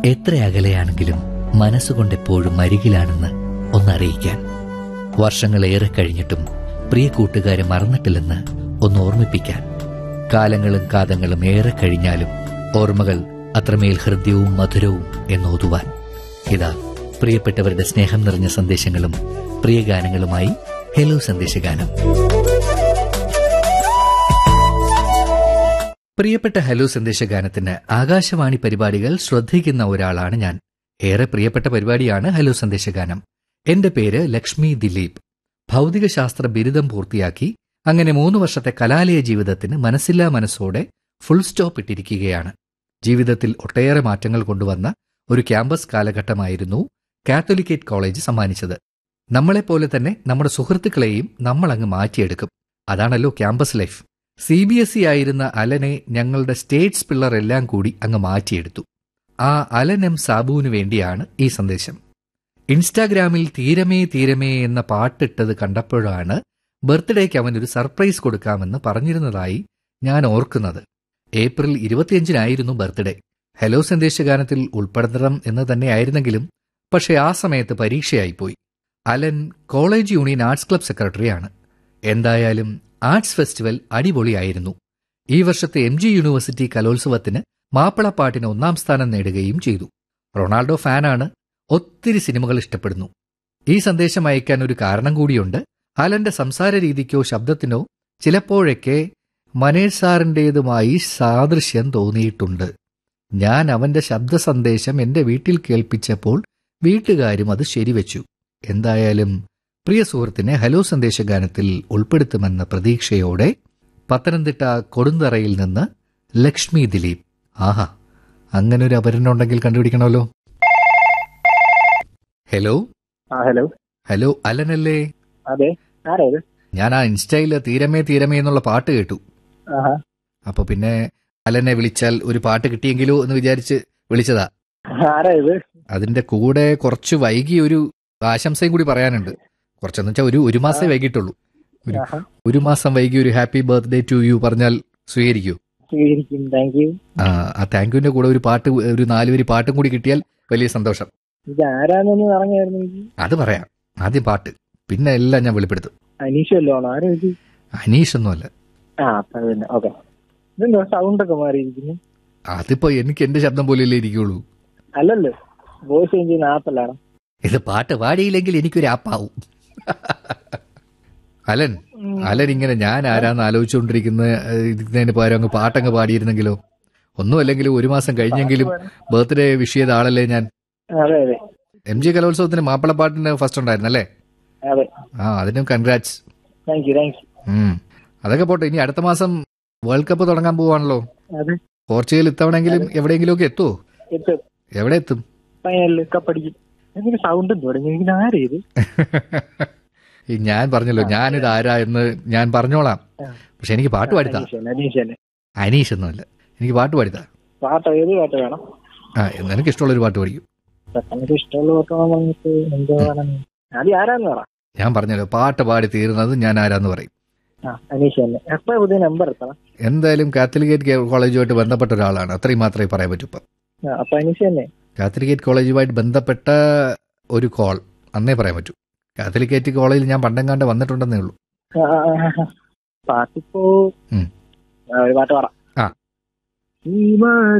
എത്ര അകലെയാണെങ്കിലും മനസ്സുകൊണ്ട് എപ്പോഴും അരികിലാണെന്ന് ഒന്നറിയിക്കാൻ വർഷങ്ങളേറെ കഴിഞ്ഞിട്ടും പ്രിയ കൂട്ടുകാരെ മറന്നിട്ടില്ലെന്ന് ഒന്ന് ഓർമ്മിപ്പിക്കാൻ കാലങ്ങളും കാതങ്ങളും ഏറെ കഴിഞ്ഞാലും ഓർമ്മകൾ അത്രമേൽ ഹൃദ്യവും മധുരവും എന്നോതുവാൻ ഇതാ പ്രിയപ്പെട്ടവരുടെ സ്നേഹം നിറഞ്ഞ സന്ദേശങ്ങളും പ്രിയ ഗാനങ്ങളുമായി ഹലോ സന്ദേശഗാനം പ്രിയപ്പെട്ട ഹലോ സന്ദേശഗാനത്തിന് ആകാശവാണി പരിപാടികൾ ശ്രദ്ധിക്കുന്ന ഒരാളാണ് ഞാൻ ഏറെ പ്രിയപ്പെട്ട പരിപാടിയാണ് ഹലോ സന്ദേശഗാനം എന്റെ പേര് ലക്ഷ്മി ദിലീപ് ഭൗതികശാസ്ത്ര ബിരുദം പൂർത്തിയാക്കി അങ്ങനെ മൂന്ന് വർഷത്തെ കലാലയ ജീവിതത്തിന് മനസ്സില്ലാ മനസ്സോടെ ഫുൾ സ്റ്റോപ്പ് ഇട്ടിരിക്കുകയാണ് ജീവിതത്തിൽ ഒട്ടേറെ മാറ്റങ്ങൾ കൊണ്ടുവന്ന ഒരു ക്യാമ്പസ് കാലഘട്ടമായിരുന്നു കാത്തോലിക്കേറ്റ് കോളേജ് സമ്മാനിച്ചത് നമ്മളെപ്പോലെ തന്നെ നമ്മുടെ സുഹൃത്തുക്കളെയും നമ്മൾ അങ്ങ് മാറ്റിയെടുക്കും അതാണല്ലോ campus life C B S E ആയിരുന്ന അലനെ ഞങ്ങളുടെ സ്റ്റേറ്റ്സ് പിള്ളർ എല്ലാം കൂടി അങ്ങ് മാറ്റിയെടുത്തു ആ അലൻ എം സാബുവിന് വേണ്ടിയാണ് ഈ സന്ദേശം ഇൻസ്റ്റാഗ്രാമിൽ തീരമേ തീരമേ എന്ന പാട്ടിട്ടത് കണ്ടപ്പോഴാണ് ബർത്ത്ഡേക്ക് അവൻ ഒരു സർപ്രൈസ് കൊടുക്കാമെന്ന് പറഞ്ഞിരുന്നതായി ഞാൻ ഓർക്കുന്നത് ഏപ്രിൽ ഇരുപത്തിയഞ്ചിനായിരുന്നു ബർത്ത്ഡേ ഹലോ സന്ദേശഗാനത്തിൽ ഉൾപ്പെടുത്തണം എന്ന് തന്നെയായിരുന്നെങ്കിലും പക്ഷേ ആ സമയത്ത് പരീക്ഷയായിപ്പോയി Alan college union arts club സെക്രട്ടറിയാണ് എന്തായാലും ആർട്സ് ഫെസ്റ്റിവൽ അടിപൊളിയായിരുന്നു ഈ വർഷത്തെ എം ജി യൂണിവേഴ്സിറ്റി കലോത്സവത്തിന് മാപ്പിളപ്പാട്ടിന് ഒന്നാം സ്ഥാനം നേടുകയും ചെയ്തു റൊണാൾഡോ ഫാനാണ് ഒത്തിരി സിനിമകൾ ഇഷ്ടപ്പെടുന്നു ഈ സന്ദേശം അയക്കാൻ ഒരു കാരണം കൂടിയുണ്ട് അലന്റെ സംസാര രീതിക്കോ ശബ്ദത്തിനോ ചിലപ്പോഴൊക്കെ മനേഷ് സാറിൻ്റെതുമായി സാദൃശ്യം തോന്നിയിട്ടുണ്ട് ഞാൻ അവന്റെ ശബ്ദ സന്ദേശം എന്റെ വീട്ടിൽ കേൾപ്പിച്ചപ്പോൾ വീട്ടുകാരും അത് ശരിവെച്ചു എന്തായാലും പ്രിയ സുഹൃത്തിനെ ഹലോ സന്ദേശഗാനത്തിൽ ഉൾപ്പെടുത്തുമെന്ന പ്രതീക്ഷയോടെ പത്തനംതിട്ട കൊടുന്തറയിൽ നിന്ന് ലക്ഷ്മി ദിലീപ് ആഹാ അങ്ങനെ ഒരു അപരനുണ്ടെങ്കിൽ കണ്ടുപിടിക്കണമല്ലോ ഹലോ ആ ഹലോ ഹലോ അലനല്ലേ അതെ ആരാ ഇത് ഞാൻ ആ ഇൻസ്റ്റയില് തീരമേ തീരമേ എന്നുള്ള പാട്ട് കേട്ടു ആഹാ അപ്പൊ പിന്നെ അലനെ വിളിച്ചാൽ ഒരു പാട്ട് കിട്ടിയെങ്കിലോ എന്ന് വിചാരിച്ച് വിളിച്ചതാ ആരാ ഇത് അതിന്റെ കൂടെ കുറച്ച് വൈകി ഒരു ആശംസയും കൂടി പറയാനുണ്ട് കുറച്ചെന്ന് വെച്ചാൽ ഒരു ഒരു മാസമേ വൈകിട്ടുള്ളൂ ഒരു ആഹാ ഒരു മാസം വൈകി ഒരു ഹാപ്പി ബർത്ത്ഡേ ടു യു പറഞ്ഞാൽ സ്വീകരിക്കൂ സ്വീകരിക്കും താങ്ക് യു ആ ആ താങ്ക് യുവിന്റെ കൂടെ ഒരു പാട്ട് ഒരു നാലുവരി പാട്ടും കൂടി കിട്ടിയാൽ വലിയ സന്തോഷം ഇത് ആരാന്നൊന്ന് പറഞ്ഞായിരുന്നു എനിക്ക് അത് പറയാം ആദ്യം പാട്ട് പിന്നെ എല്ലാം ഞാൻ വെളിപ്പെടുത്തും അനീഷല്ലോ ആണോ ആരാ ഇത് അനീഷ് ഒന്നുമല്ല ആ അപ്പൊ അത് തന്നെ ഓക്കെ ഇതെന്തോ സൗണ്ട് ഒക്കെ മാറിയിരിക്കുന്നു അതിപ്പോ എനിക്ക് എന്റെ ശബ്ദം പോലെയല്ലേ ഇരിക്കുള്ളൂ അല്ലല്ലോ വോയിസ് ചേഞ്ച് ചെയ്യുന്ന ആപ്പല്ലാണ് ഇത് പാട്ട് പാടിയില്ലെങ്കിൽ എനിക്കൊരു ആപ്പാവും അലൻ അലൻ ഇങ്ങനെ ഞാൻ ആരാന്ന് ആലോചിച്ചുകൊണ്ടിരിക്കുന്ന ഇരിക്കുന്നതിന് പകരം അങ്ങ് പാട്ടങ്ങ് പാടിയിരുന്നെങ്കിലോ ഒന്നും അല്ലെങ്കിലും ഒരു മാസം കഴിഞ്ഞെങ്കിലും ബർത്ത്ഡേ വിഷ് ചെയ്ത ആളല്ലേ ഞാൻ അതെ അതെ എം ജി കലോത്സവത്തിന് മാപ്പിളപ്പാട്ടിന് ഫസ്റ്റ് ഉണ്ടായിരുന്നു അല്ലേ അതെ ആ അതിനും congrats thank you thank you ഉം. അതൊക്കെ പോട്ടെ ഇനി അടുത്ത മാസം വേൾഡ് കപ്പ് തുടങ്ങാൻ പോവാണല്ലോ അതെ പോർച്ചുഗൽ ഇത്തവണെങ്കിലും എവിടെയെങ്കിലും ഒക്കെ എത്തുമോ എത്തും എവിടെ എത്തും ഫൈനലിൽ കപ്പടിക്കും എന്തൊരു സൗണ്ട് തുടങ്ങി എനിക്ക് ആരാ ഇത് ഈ ഞാൻ പറഞ്ഞല്ലോ ഞാനിത് ആരാ എന്ന് ഞാൻ പറഞ്ഞോളാം ആ. പക്ഷെ എനിക്ക് പാട്ട് പാടിത്താ അനീഷ് തന്നെ അനീഷ് തന്നെ അനീഷ് ഒന്നുമല്ല എനിക്ക് പാട്ട് പാടിത്താ പാട്ട് ഏത് പാട്ട് വേണം ആ നിനക്ക് ഇഷ്ടമുള്ള ഒരു പാട്ട് പാടിക്കും എനിക്ക് ഇഷ്ടമുള്ള പാട്ട് വേണം പറഞ്ഞിട്ട് എന്തോ വേണം ആദ്യം ആരാന്ന് പറ ഞാൻ പറഞ്ഞല്ലോ പാട്ട് പാടി തീരുന്നത് ഞാൻ ആരാന്ന് പറയും ആ അനീഷ് തന്നെ എപ്പോ പുതിയ നമ്പർ എത്തണം എന്തായാലും കാത്തലിക്കേറ്റ് കോളേജുമായിട്ട് ബന്ധപ്പെട്ട ഒരാളാണ് അത്രയും മാത്രമേ പറയാൻ പറ്റൂ ഇപ്പം ആ, അപ്പൊ അനീഷ് തന്നെ കാത്തലിക്കേറ്റ് കോളേജുമായിട്ട് ബന്ധപ്പെട്ട ഒരു കോൾ അന്നേ പറയാൻ പറ്റൂ കാത്തലിക്കേറ്റ് കോളേജിൽ ഞാൻ പണ്ടെങ്ങാണ്ട് വന്നിട്ടുണ്ടെന്നേ ഉള്ളൂ ആ, ആ, ആ, ആ. പാട്ടിപ്പോ ഉം. ആ, ഒരു പാട്ട് പറ ആ. ഈ